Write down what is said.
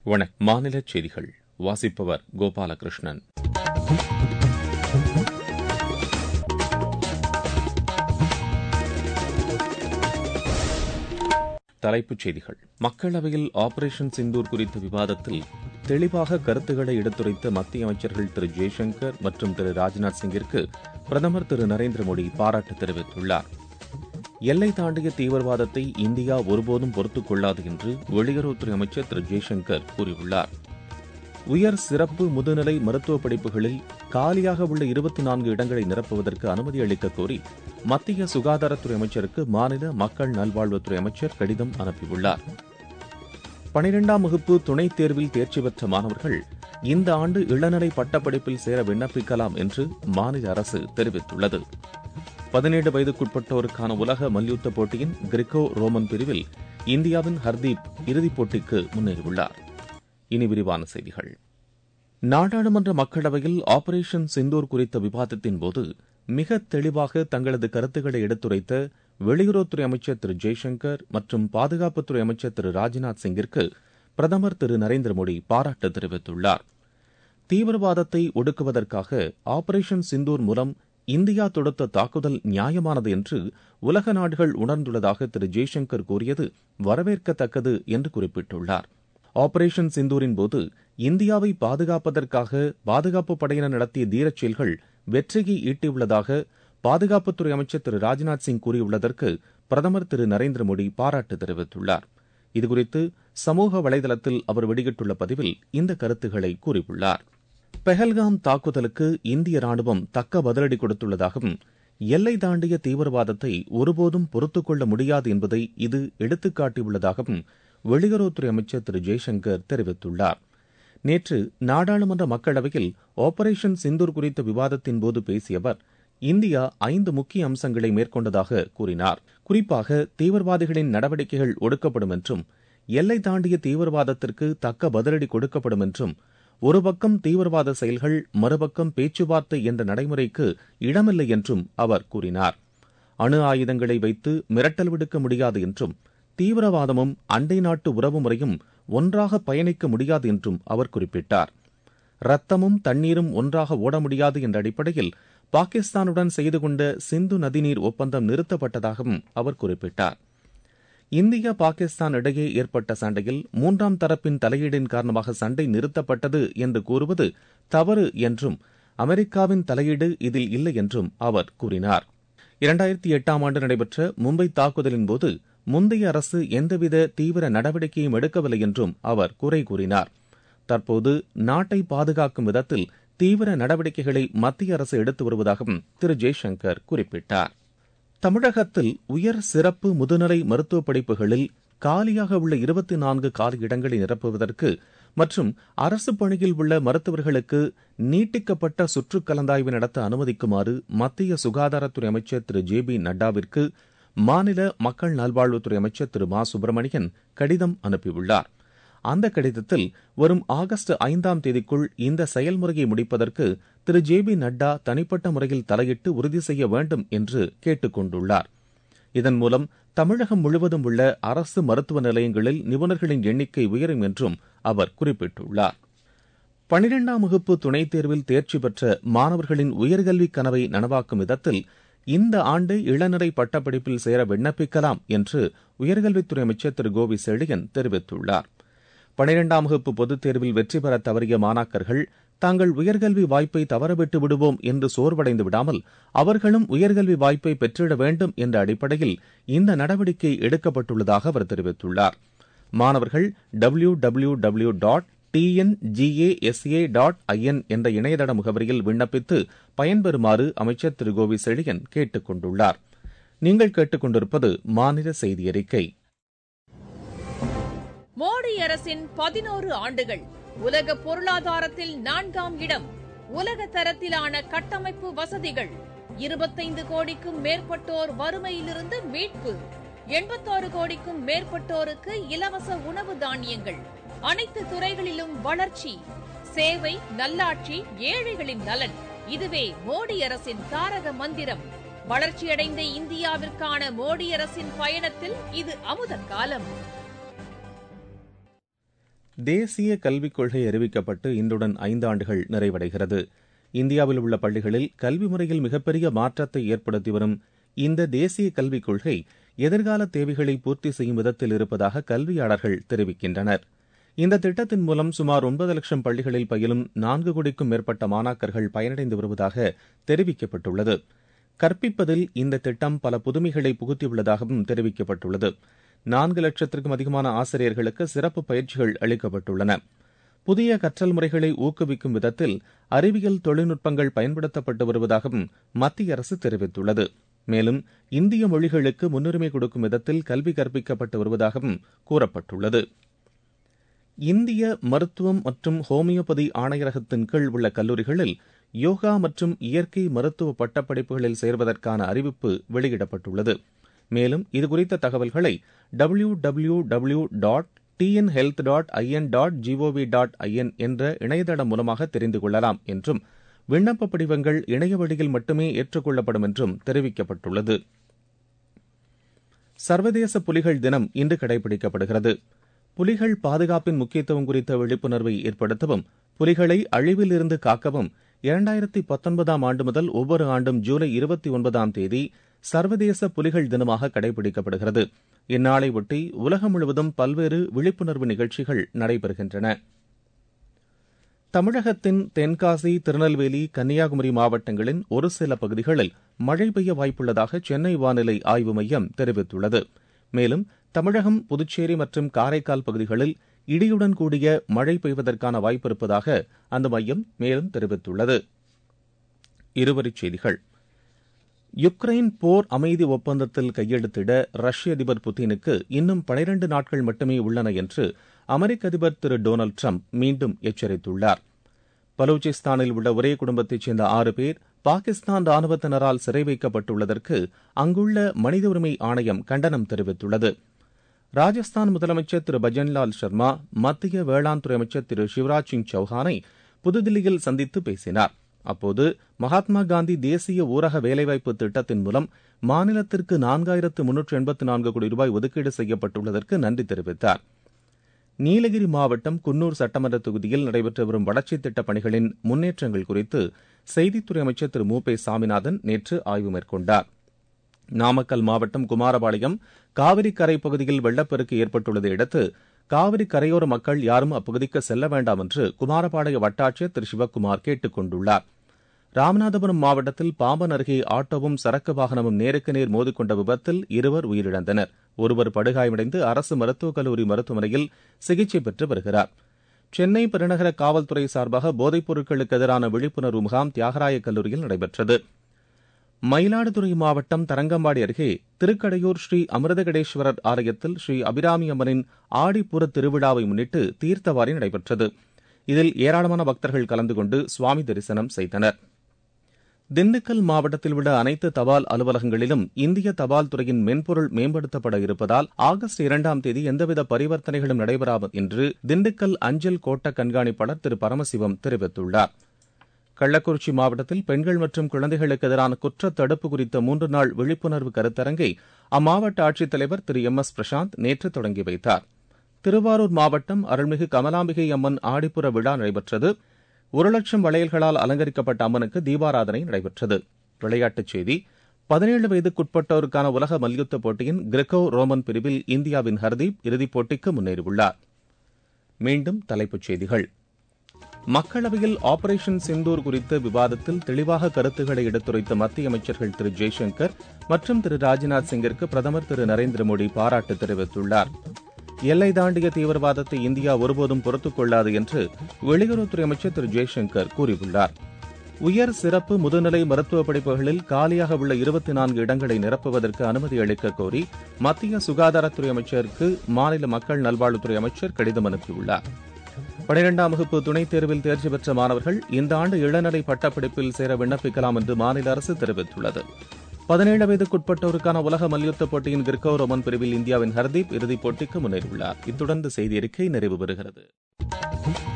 வணக்கம் மாநில செய்திகள் வாசிப்பவர் கோபாலகிருஷ்ணன் தலைப்புச் செய்திகள் மக்களவையில் ஆபரேஷன் சிந்தூர் குறித்த விவாதத்தில் தெளிவாக கருத்துக்களை எடுத்துரைத்த மத்திய அமைச்சர்கள் திரு ஜெய்சங்கர் மற்றும் திரு ராஜ்நாத் சிங்கிற்கு பிரதமர் திரு நரேந்திர மோடி பாராட்டு தெரிவித்துள்ளார் எல்லை தாண்டிய தீவிரவாதத்தை இந்தியா ஒருபோதும் பொறுத்துக் கொள்ளாது என்று வெளியுறவுத்துறை அமைச்சர் திரு ஜெய்சங்கர் கூறியுள்ளார் உயர் சிறப்பு முதுநிலை மருத்துவ படிப்புகளில் காலியாக உள்ள இருபத்தி நான்கு இடங்களை நிரப்புவதற்கு அனுமதி அளிக்க கோரி மத்திய சுகாதாரத்துறை அமைச்சருக்கு மாநில மக்கள் நல்வாழ்வுத்துறை அமைச்சர் கடிதம் அனுப்பியுள்ளார் பனிரெண்டாம் வகுப்பு துணைத் தேர்வில் தேர்ச்சி பெற்ற மாணவர்கள் இந்த ஆண்டு இளநிலை பட்டப்படிப்பில் சேர விண்ணப்பிக்கலாம் என்று மாநில அரசு தெரிவித்துள்ளது பதினேழு வயதுக்குட்பட்டோருக்கான உலக மல்யுத்த போட்டியின் கிரிக்கோ ரோமன் பிரிவில் இந்தியாவின் ஹர்தீப் இறுதிப் போட்டிக்கு முன்னேறியுள்ளார் இனி விரிவான செய்திகள் நாடாளுமன்ற மக்களவையில் ஆபரேஷன் சிந்தூர் குறித்த விவாதத்தின் போது மிக தெளிவாக தங்களது கருத்துக்களை எடுத்துரைத்த வெளியுறவுத்துறை அமைச்சர் திரு ஜெய்சங்கர் மற்றும் பாதுகாப்புத்துறை அமைச்சர் திரு ராஜ்நாத் சிங்கிற்கு பிரதமர் திரு நரேந்திர மோடி பாராட்டு தெரிவித்துள்ளார் தீவிரவாதத்தை ஒடுக்குவதற்காக ஆபரேஷன் சிந்தூர் மூலம் இந்தியா தொடுத்த தாக்குதல் நியாயமானது என்று உலக நாடுகள் உணர்ந்துள்ளதாக திரு ஜெய்சங்கர் கூறியது வரவேற்கத்தக்கது என்று குறிப்பிட்டுள்ளார் ஆபரேஷன் சிந்தூரின் போது இந்தியாவை பாதுகாப்பதற்காக பாதுகாப்பு படையினர் நடத்திய தீரச் செயல்கள் வெற்றியை ஈட்டியுள்ளதாக பாதுகாப்புத்துறை அமைச்சர் திரு ராஜ்நாத் சிங் கூறியுள்ளதற்கு பிரதமர் திரு நரேந்திர மோடி பாராட்டு தெரிவித்துள்ளார் இதுகுறித்து சமூக வலைதளத்தில் அவர் வெளியிட்டுள்ள பதிவில் இந்த கருத்துக்களை கூறியுள்ளார் பெஹல்காம் தாக்குதலுக்கு இந்திய ராணுவம் தக்க பதிலடி கொடுத்துள்ளதாகவும் எல்லை தாண்டிய தீவிரவாதத்தை ஒருபோதும் பொறுத்துக் கொள்ள முடியாது என்பதை இது எடுத்துக்காட்டியுள்ளதாகவும் வெளியுறவுத்துறை அமைச்சர் திரு ஜெய்சங்கர் தெரிவித்துள்ளார் நேற்று நாடாளுமன்ற மக்களவையில் ஆபரேஷன் சிந்தூர் குறித்த விவாதத்தின் போது பேசிய அவர் இந்தியா ஐந்து முக்கிய அம்சங்களை மேற்கொண்டதாக கூறினார் குறிப்பாக தீவிரவாதிகளின் நடவடிக்கைகள் ஒடுக்கப்படும் என்றும் எல்லை தாண்டிய தீவிரவாதத்திற்கு தக்க பதிலடி கொடுக்கப்படும் என்றும் ஒரு பக்கம் தீவிரவாத செயல்கள் மறுபக்கம் பேச்சுவார்த்தை என்ற நடைமுறைக்கு இடமில்லை என்றும் அவர் கூறினார் அணு ஆயுதங்களை வைத்து மிரட்டல் விடுக்க முடியாது என்றும் தீவிரவாதமும் அண்டை நாட்டு உறவு முறையும் ஒன்றாக பயணிக்க முடியாது என்றும் அவர் குறிப்பிட்டார் ரத்தமும் தண்ணீரும் ஒன்றாக ஓட முடியாது என்ற அடிப்படையில் பாகிஸ்தானுடன் செய்து கொண்ட சிந்து நதிநீர் ஒப்பந்தம் நிறுத்தப்பட்டதாகவும் அவர் குறிப்பிட்டார் இந்தியா பாகிஸ்தான் இடையே ஏற்பட்ட சண்டையில் மூன்றாம் தரப்பின் தலையீடின் காரணமாக சண்டை நிறுத்தப்பட்டது என்று கூறுவது தவறு என்றும் அமெரிக்காவின் தலையீடு இதில் இல்லை என்றும் அவர் கூறினார் இரண்டாயிரத்தி எட்டாம் ஆண்டு நடைபெற்ற மும்பை தாக்குதலின் போது முந்தைய அரசு எந்தவித தீவிர நடவடிக்கையும் எடுக்கவில்லை என்றும் அவர் குறை கூறினார் தற்போது நாட்டை பாதுகாக்கும் விதத்தில் தீவிர நடவடிக்கைகளை மத்திய அரசு எடுத்து வருவதாகவும் திரு ஜெய்சங்கர் குறிப்பிட்டார் தமிழகத்தில் உயர் சிறப்பு முதுநிலை மருத்துவ படிப்புகளில் காலியாக உள்ள இருபத்தி நான்கு காலி இடங்களை நிரப்புவதற்கு மற்றும் அரசு பணியில் உள்ள மருத்துவர்களுக்கு நீட்டிக்கப்பட்ட சுற்று கலந்தாய்வு நடத்த அனுமதிக்குமாறு மத்திய சுகாதாரத்துறை அமைச்சர் திரு ஜே பி நட்டாவிற்கு மாநில மக்கள் நல்வாழ்வுத்துறை அமைச்சர் திரு மா சுப்பிரமணியன் கடிதம் அனுப்பியுள்ளார் அந்த கடிதத்தில் வரும் ஆகஸ்ட் ஐந்தாம் தேதிக்குள் இந்த செயல்முறையை முடிப்பதற்கு திரு ஜே பி நட்டா தனிப்பட்ட முறையில் தலையிட்டு உறுதி செய்ய வேண்டும் என்று கேட்டுக் கொண்டுள்ளார் இதன் மூலம் தமிழகம் முழுவதும் உள்ள அரசு மருத்துவ நிலையங்களில் நிபுணர்களின் எண்ணிக்கை உயரும் என்றும் அவர் குறிப்பிட்டுள்ளார் பனிரெண்டாம் வகுப்பு துணைத் தேர்வில் தேர்ச்சி பெற்ற மாணவர்களின் உயர்கல்வி கனவை நனவாக்கும் விதத்தில் இந்த ஆண்டு இளநிலை பட்டப்படிப்பில் சேர விண்ணப்பிக்கலாம் என்று உயர்கல்வித்துறை அமைச்சர் திரு கோவி செழியன் தெரிவித்துள்ளார் பனிரெண்டாம் வகுப்பு பொதுத் தேர்வில் வெற்றி பெற தவறிய மாணாக்கர்கள் தாங்கள் உயர்கல்வி வாய்ப்பை தவறவிட்டு விடுவோம் என்று சோர்வடைந்து விடாமல் அவர்களும் உயர்கல்வி வாய்ப்பை பெற்றிட வேண்டும் என்ற அடிப்படையில் இந்த நடவடிக்கை எடுக்கப்பட்டுள்ளதாக அவர் தெரிவித்துள்ளார் மாணவர்கள் W W W dot TNGASA dot IN என்ற இணையதள முகவரியில் விண்ணப்பித்து பயன்பெறுமாறு அமைச்சர் திரு கோவி செழியன் கேட்டுக் கொண்டுள்ளார் நீங்கள் கேட்டுக்கொண்டிருப்பது மாநில செய்தி அறிக்கை மோடி அரசின் பதினோரு ஆண்டுகள் உலக பொருளாதாரத்தில் நான்காம் இடம் உலக தரத்திலான கட்டமைப்பு வசதிகள் இருபத்தைந்து கோடிக்கும் மேற்பட்டோர் வறுமையிலிருந்து மீட்பு எண்பத்தாறு கோடிக்கும் மேற்பட்டோருக்கு இலவச உணவு தானியங்கள் அனைத்து துறைகளிலும் வளர்ச்சி சேவை நல்லாட்சி ஏழைகளின் நலன் இதுவே மோடி அரசின் தாரக மந்திரம் வளர்ச்சியடைந்த இந்தியாவிற்கான மோடி அரசின் பயணத்தில் இது அமுத காலம் தேசிய கல்விக் கொள்கை அறிவிக்கப்பட்டு இன்றுடன் ஐந்தாண்டுகள் நிறைவடைகிறது இந்தியாவில் உள்ள பள்ளிகளில் கல்வி முறையில் மிகப்பெரிய மாற்றத்தை ஏற்படுத்தி வரும் இந்த தேசிய கல்விக் கொள்கை எதிர்கால தேவைகளை பூர்த்தி செய்யும் விதத்தில் இருப்பதாக கல்வியாளர்கள் தெரிவிக்கின்றனர் இந்த திட்டத்தின் மூலம் சுமார் ஒன்பது லட்சம் பள்ளிகளில் பயிலும் நான்கு கோடிக்கும் மேற்பட்ட மாணாக்கர்கள் பயனடைந்து வருவதாக தெரிவிக்கப்பட்டுள்ளது கற்பிப்பதில் இந்த திட்டம் பல புதுமைகளை புகுத்தியுள்ளதாகவும் தெரிவிக்கப்பட்டுள்ளது நான்கு லட்சத்திற்கும் அதிகமான ஆசிரியர்களுக்கு சிறப்பு பயிற்சிகள் அளிக்கப்பட்டுள்ளன புதிய கற்றல் முறைகளை ஊக்குவிக்கும் விதத்தில் அறிவியல் தொழில்நுட்பங்கள் பயன்படுத்தப்பட்டு வருவதாகவும் மத்திய அரசு தெரிவித்துள்ளது மேலும் இந்திய மொழிகளுக்கு முன்னுரிமை கொடுக்கும் விதத்தில் கல்வி கற்பிக்கப்பட்டு வருவதாகவும் கூறப்பட்டுள்ளது இந்திய மருத்துவம் மற்றும் ஹோமியோபதி ஆணையரகத்தின் கீழ் உள்ள கல்லூரிகளில் யோகா மற்றும் இயற்கை மருத்துவ பட்டப்படிப்புகளில் சேர்வதற்கான அறிவிப்பு வெளியிடப்பட்டுள்ளது மேலும் இதுகுறித்த தகவல்களை W W W dot TN health dot IN dot GOV dot IN என்ற இணையதளம் மூலமாக தெரிந்து கொள்ளலாம் என்றும் விண்ணப்ப படிவங்கள் இணைய வழியில் மட்டுமே ஏற்றுக்கொள்ளப்படும் என்றும் தெரிவிக்கப்பட்டுள்ளது சர்வதேச புலிகள் தினம் இன்று கடைபிடிக்கப்படுகிறது புலிகள் பாதுகாப்பின் முக்கியத்துவம் குறித்த விழிப்புணர்வை ஏற்படுத்தவும் புலிகளை அழிவில் இருந்து காக்கவும் இரண்டாயிரத்தி பத்தொன்பதாம் ஆண்டு முதல் ஒவ்வொரு ஆண்டும் ஜூலை இருபத்தி ஒன்பதாம் தேதி சர்வதேச புலிகள் தினமாக கடைபிடிக்கப்படுகிறது இந்நாளை ஒட்டி உலகம் முழுவதும் பல்வேறு விழிப்புணர்வு நிகழ்ச்சிகள் நடைபெறுகின்றன தமிழகத்தின் தென்காசி திருநெல்வேலி கன்னியாகுமரி மாவட்டங்களின் ஒரு சில பகுதிகளில் மழை பெய்ய வாய்ப்புள்ளதாக சென்னை வானிலை ஆய்வு மையம் தெரிவித்துள்ளது மேலும் தமிழகம் புதுச்சேரி மற்றும் காரைக்கால் பகுதிகளில் இடியுடன் கூடிய மழை பெய்வதற்கான வாய்ப்பு இருப்பதாக அந்த மையம் மேலும் தெரிவித்துள்ளது இருவரிச் செய்திகள் யுக்ரைன் போர் அமைதி ஒப்பந்தத்தில் கையெழுத்திட ரஷ்ய அதிபர் புதினுக்கு இன்னும் பனிரண்டு நாட்கள் மட்டுமே உள்ளன என்று அமெரிக்க அதிபர் திரு டொனால்டு ட்ரம்ப் மீண்டும் எச்சரித்துள்ளார் பலூச்சிஸ்தானில் உள்ள ஒரே குடும்பத்தைச் சேர்ந்த ஆறு பேர் பாகிஸ்தான் ராணுவத்தினரால் சிறை வைக்கப்பட்டுள்ளதற்கு அங்குள்ள மனித உரிமை ஆணையம் கண்டனம் தெரிவித்துள்ளது ராஜஸ்தான் முதலமைச்சர் திரு பஜன்லால் சர்மா மத்திய வேளாண் துறை அமைச்சர் திரு சிவராஜ் சிங் சௌஹானை புதுதில்லியில் சந்தித்து பேசினார் அப்போது மகாத்மா காந்தி தேசிய ஊரக வேலைவாய்ப்பு திட்டத்தின் மூலம் மாநிலத்திற்கு நான்காயிரத்து முன்னூற்று எண்பத்து நான்கு கோடி ரூபாய் ஒதுக்கீடு செய்யப்பட்டுள்ளதற்கு நன்றி தெரிவித்தார் நீலகிரி மாவட்டம் குன்னூர் சட்டமன்ற தொகுதியில் நடைபெற்று வரும் வளர்ச்சித் திட்டப் பணிகளின் முன்னேற்றங்கள் குறித்து செய்தித்துறை அமைச்சர் திரு மு பே சாமிநாதன் நேற்று ஆய்வு மேற்கொண்டார் நாமக்கல் மாவட்டம் குமாரபாளையம் காவிரி கரை பகுதியில் வெள்ளப்பெருக்கு ஏற்பட்டுள்ளதை அடுத்து காவிரி கரையோர மக்கள் யாரும் அப்பகுதிக்கு செல்ல வேண்டாம் என்று குமாரபாளைய வட்டாட்சியர் திரு சிவக்குமார் கேட்டுக் கொண்டுள்ளார் ராமநாதபுரம் மாவட்டத்தில் பாம்பன் அருகே ஆட்டோவும் சரக்கு வாகனமும் நேருக்கு நேர் மோதிக்கொண்ட விபத்தில் இருவர் உயிரிழந்தனர் ஒருவர் படுகாயமடைந்து அரசு மருத்துவக் கல்லூரி மருத்துவமனையில் சிகிச்சை பெற்று வருகிறார் சென்னை பெருநகர காவல்துறை சார்பாக போதைப் பொருட்களுக்கு எதிரான விழிப்புணர்வு முகாம் தியாகராய கல்லூரியில் நடைபெற்றது மயிலாடுதுறை மாவட்டம் தரங்கம்பாடி அருகே திருக்கடையூர் ஸ்ரீ அமிர்தகடேஸ்வரர் ஆலயத்தில் ஸ்ரீ அபிராமி அம்மனின் ஆடிப்புற திருவிழாவை முன்னிட்டு தீர்த்தவாரி நடைபெற்றது இதில் ஏராளமான பக்தர்கள் கலந்து கொண்டு சுவாமி தரிசனம் செய்தனர் திண்டுக்கல் மாவட்டத்தில் உள்ள அனைத்து தபால் அலுவலகங்களிலும் இந்திய தபால் துறையின் மென்பொருள் மேம்படுத்தப்பட இருப்பதால் ஆகஸ்ட் இரண்டாம் தேதி எந்தவித பரிவர்த்தனைகளும் நடைபெறாது என்று திண்டுக்கல் அஞ்சல் கோட்ட கண்காணிப்பாளர் திரு பரமசிவம் தெரிவித்துள்ளார் கள்ளக்குறிச்சி மாவட்டத்தில் பெண்கள் மற்றும் குழந்தைகளுக்கு எதிரான குற்ற தடுப்பு குறித்த மூன்று நாள் விழிப்புணர்வு கருத்தரங்கை அம்மாவட்ட ஆட்சித்தலைவர் திரு எம் எஸ் பிரசாந்த் நேற்று தொடங்கி வைத்தார் திருவாரூர் மாவட்டம் அருள்மிகு கமலாம்பிகை அம்மன் ஆடிப்புற விழா நடைபெற்றது ஒரு லட்சம் வளையல்களால் அலங்கரிக்கப்பட்ட அம்மனுக்கு தீபாராதனை நடைபெற்றது விளையாட்டுச் செய்தி பதினேழு வயதுக்குட்பட்டோருக்கான உலக மல்யுத்த போட்டியின் கிரெக்கோ ரோமன் பிரிவில் இந்தியாவின் ஹர்தீப் இறுதிப் போட்டிக்கு முன்னேறியுள்ளார் மீண்டும் தலைப்புச் செய்திகள் மக்களவையில் ஆபரேஷன் சிந்தூர் குறித்த விவாதத்தில் தெளிவாக கருத்துக்களை எடுத்துரைத்த மத்திய அமைச்சர்கள் திரு ஜெய்சங்கர் மற்றும் திரு ராஜ்நாத் சிங்கிற்கு பிரதமர் திரு நரேந்திர மோடி பாராட்டு தெரிவித்துள்ளார் எல்லை தாண்டிய தீவிரவாதத்தை இந்தியா ஒருபோதும் பொறுத்துக் கொள்ளாது என்று வெளியுறவுத்துறை அமைச்சர் திரு ஜெய்சங்கர் கூறியுள்ளார் உயர் சிறப்பு முதுநிலை மருத்துவ படிப்புகளில் காலியாக உள்ள இருபத்தி நான்கு இடங்களை நிரப்புவதற்கு அனுமதி அளிக்க கோரி மத்திய சுகாதாரத்துறை அமைச்சருக்கு மாநில மக்கள் நல்வாழ்வுத்துறை அமைச்சர் கடிதம் அனுப்பியுள்ளார் பனிரெண்டாம் வகுப்பு துணைத் தேர்வில் தேர்ச்சி பெற்ற மாணவர்கள் இந்த ஆண்டு இளநிலை பட்டப்படிப்பில் சேர விண்ணப்பிக்கலாம் என்று மாநில அரசு தெரிவித்துள்ளது பதினேழு வயதுக்குட்பட்டோருக்கான உலக மல்யுத்த போட்டியின் கிர்கோ ரோமன் பிரிவில் இந்தியாவின் ஹர்தீப் இறுதிப் போட்டிக்கு முன்னேறியுள்ளார் இத்துடன் செய்தி அறிக்கை நிறைவு பெறுகிறது